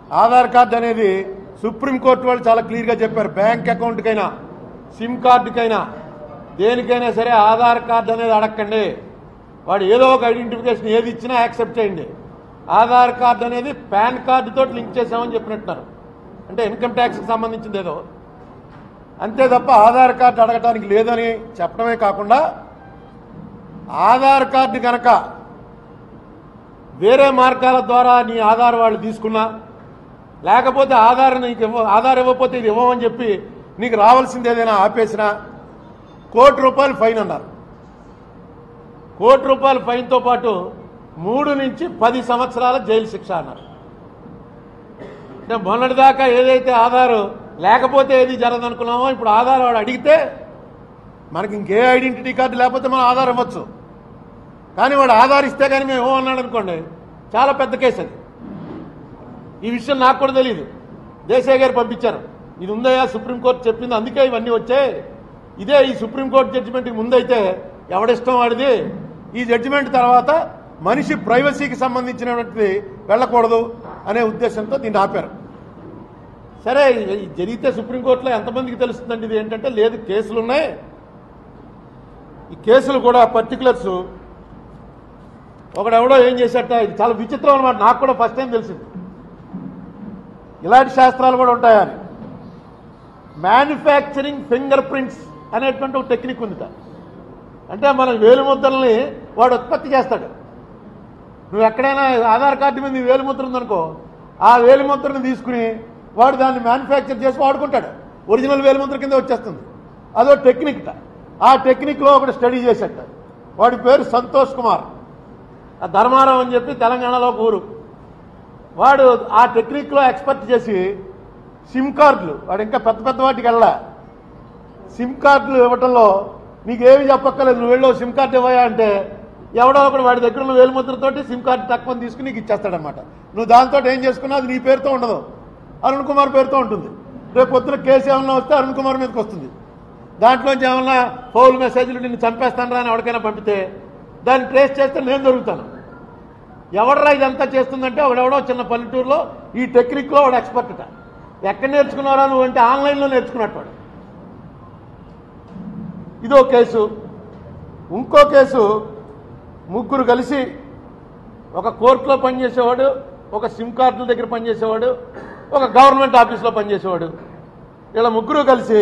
Aadhaar card అనేది supreme court వాళ్ళు చాలా క్లియర్గా చెప్పారు బ్యాంక్ అకౌంట్కైనా సిమ్ కార్డుకైనా దేనికైనా సరే ఆధార్ కార్డు అనేది అడగండి వాడు ఏదో ఒక ఐడెంటిఫికేషన్ ఏది ఇచ్చినా యాక్సెప్ట్ చేయండి ఆధార్ కార్డు అనేది పాన్ కార్డుతో లింక్ చేసామని చెప్పినట్టున్నారు అంటే ఇన్కమ్ ట్యాక్స్కి సంబంధించింది ఏదో అంతే తప్ప ఆధార్ కార్డు అడగటానికి లేదని చెప్పడమే కాకుండా ఆధార్ కార్డు కనుక వేరే మార్గాల ద్వారా నీ ఆధార్ వాళ్ళు తీసుకున్నా లేకపోతే ఆధార్ నీకు ఇవ్వ ఆధార్ ఇవ్వకపోతే ఇది ఇవ్వమని చెప్పి నీకు రావాల్సింది ఏదైనా ఆపేసినా కోటి రూపాయలు ఫైన్ అన్నారు కోటి రూపాయల ఫైన్తో పాటు మూడు నుంచి పది సంవత్సరాల జైలు శిక్ష అన్నారు అంటే మొన్నటిదాకా ఏదైతే ఆధారు లేకపోతే ఏది జరగదనుకున్నామో ఇప్పుడు ఆధార్ వాడు అడిగితే మనకి ఇంకే ఐడెంటిటీ కార్డు లేకపోతే మనం ఆధార్ ఇవ్వచ్చు కానీ వాడు ఆధార్ ఇస్తే కానీ మేము ఏమన్నాడు అనుకోండి చాలా పెద్ద కేసు అది ఈ విషయం నాకు కూడా తెలియదు దేశాయ్ గారు పంపించారు ఇది ఉందయ్యా సుప్రీంకోర్టు చెప్పింది అందుకే ఇవన్నీ వచ్చాయి ఇదే ఈ సుప్రీంకోర్టు జడ్జిమెంట్కి ముందైతే ఎవడిష్టం వాడిది ఈ జడ్జిమెంట్ తర్వాత మనిషి ప్రైవసీకి సంబంధించినటువంటిది వెళ్ళకూడదు అనే ఉద్దేశంతో దీన్ని ఆపారు సరే ఇది జరిగితే సుప్రీంకోర్టులో ఎంతమందికి తెలుస్తుందండి ఇది ఏంటంటే లేదు కేసులు ఉన్నాయి ఈ కేసులు కూడా పర్టికులర్స్ ఒకడెవడో ఏం చేసేట ఇది చాలా విచిత్రం అనమాట నాకు కూడా ఫస్ట్ టైం తెలిసింది ఇలాంటి శాస్త్రాలు కూడా ఉంటాయని మ్యానుఫ్యాక్చరింగ్ ఫింగర్ ప్రింట్స్ అనేటువంటి ఒక టెక్నిక్ ఉందిట అంటే మన వేలిముద్రల్ని వాడు ఉత్పత్తి చేస్తాడు నువ్వు ఎక్కడైనా ఆధార్ కార్డు మీద నీ వేలిముద్ర ఉందనుకో ఆ వేలిముద్రను తీసుకుని వాడు దాన్ని మ్యానుఫ్యాక్చర్ చేసి వాడుకుంటాడు ఒరిజినల్ వేలిముద్ర కింద వచ్చేస్తుంది అదో టెక్నిక్ ఆ టెక్నిక్లో ఒకటి స్టడీ చేసేట వాడి పేరు సంతోష్ కుమార్ ఆ ధర్మారం అని చెప్పి తెలంగాణలో ఒక ఊరు వాడు ఆ టెక్నిక్లో ఎక్స్పర్ట్ చేసి సిమ్ కార్డులు వాడు ఇంకా పెద్ద పెద్ద వాటికి వెళ్ళా సిమ్ కార్డులు ఇవ్వటంలో నీకేమి చెప్పక్కర్లేదు నువ్వు వెళ్ళో సిమ్ కార్డు ఇవ్వయా అంటే ఎవడో ఒకడు వాడి దగ్గర ఉన్న వేలుముద్రతోటి సిమ్ కార్డు తక్కువ తీసుకుని నీకు ఇచ్చేస్తాడనమాట నువ్వు దాంతో ఏం చేసుకున్నా అది నీ పేరుతో ఉండదు అరుణ్ కుమార్ పేరుతో ఉంటుంది రేపు పొద్దున కేసు ఏమన్నా వస్తే అరుణ్ కుమార్ మీదకి వస్తుంది దాంట్లోంచి ఏమన్నా ఫౌల్ మెసేజ్లు నిన్ను చంపేస్తాను రా అని ఎవరికైనా పంపితే దాన్ని ట్రేస్ చేస్తే నేను దొరుకుతాను ఎవడరా ఇదంతా చేస్తుందంటే ఒకడెవడో చిన్న పల్లెటూరులో ఈ టెక్నిక్లో వాడు ఎక్స్పర్ట్ ఎక్కడ నేర్చుకున్నారా నువ్వు అంటే ఆన్లైన్లో నేర్చుకున్నట్టు వాడు ఇదో కేసు ఇంకో కేసు ముగ్గురు కలిసి ఒక కోర్టులో పనిచేసేవాడు ఒక సిమ్ కార్డుల దగ్గర పనిచేసేవాడు ఒక గవర్నమెంట్ ఆఫీస్లో పనిచేసేవాడు ఇలా ముగ్గురు కలిసి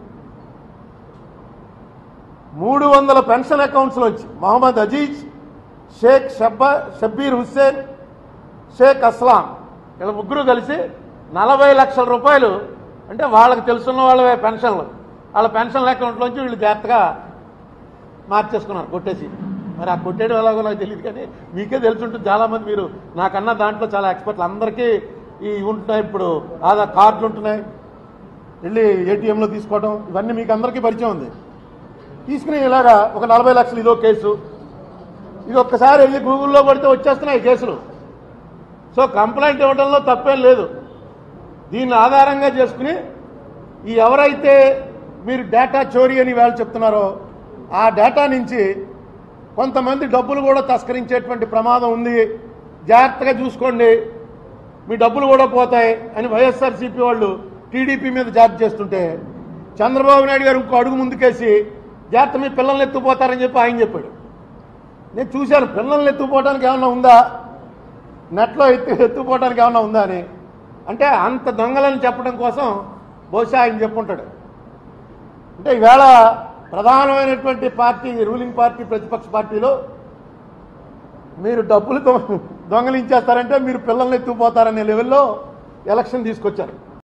మూడు వందల పెన్షన్ అకౌంట్స్లోంచి మహమ్మద్ అజీజ్ షేక్ షబ్బా షబ్బీర్ హుస్సేన్ షేక్ అస్లాం ఇలా ముగ్గురు కలిసి నలభై లక్షల రూపాయలు అంటే వాళ్ళకి తెలుసున్న వాళ్ళ పెన్షన్లు వాళ్ళ పెన్షన్ అకౌంట్లోంచి వీళ్ళు జాగ్రత్తగా మార్చేసుకున్నారు కొట్టేసి మరి ఆ కొట్టేయడం ఎలాగో నాకు తెలియదు కానీ మీకే తెలుసుంటుంది చాలామంది మీరు నాకన్నా దాంట్లో చాలా ఎక్స్పర్ట్లు అందరికీ ఈ ఉంటున్నాయి ఇప్పుడు ఆధార్ కార్డులు ఉంటున్నాయి వెళ్ళి ఏటీఎంలో తీసుకోవడం ఇవన్నీ మీకు అందరికీ పరిచయం ఉంది తీసుకుని ఇలాగా ఒక నలభై లక్షలు ఇదో కేసు ఇది ఒక్కసారి వెళ్ళి గూగుల్లో కొడితే వచ్చేస్తున్నాయి ఈ కేసులు సో కంప్లైంట్ ఇవ్వడంలో తప్పేం లేదు దీన్ని ఆధారంగా చేసుకుని ఈ ఎవరైతే మీరు డేటా చోరీ అని వాళ్ళు చెప్తున్నారో ఆ డేటా నుంచి కొంతమంది డబ్బులు కూడా తస్కరించేటువంటి ప్రమాదం ఉంది జాగ్రత్తగా చూసుకోండి మీ డబ్బులు కూడా పోతాయి అని వైఎస్ఆర్సీపీ వాళ్ళు టీడీపీ మీద జాబ్ చేస్తుంటే చంద్రబాబు నాయుడు గారు ఇంకో అడుగు ముందుకేసి జాగ్రత్త మీ పిల్లల్ని ఎత్తుకుపోతారని చెప్పి ఆయన చెప్పాడు నేను చూశాను పిల్లల్ని ఎత్తుకుపోవడానికి ఏమన్నా ఉందా నెట్లో ఎత్తు ఎత్తుకుపోవడానికి ఏమన్నా ఉందా అని అంటే అంత దొంగలని చెప్పడం కోసం బహుశా ఆయన చెప్పుంటాడు అంటే ఈవేళ ప్రధానమైనటువంటి పార్టీ రూలింగ్ పార్టీ ప్రతిపక్ష పార్టీలో మీరు డబ్బులు దొ- దొంగలించేస్తారంటే మీరు పిల్లల్ని ఎత్తుకుపోతారనే లెవెల్లో ఎలక్షన్ తీసుకొచ్చారు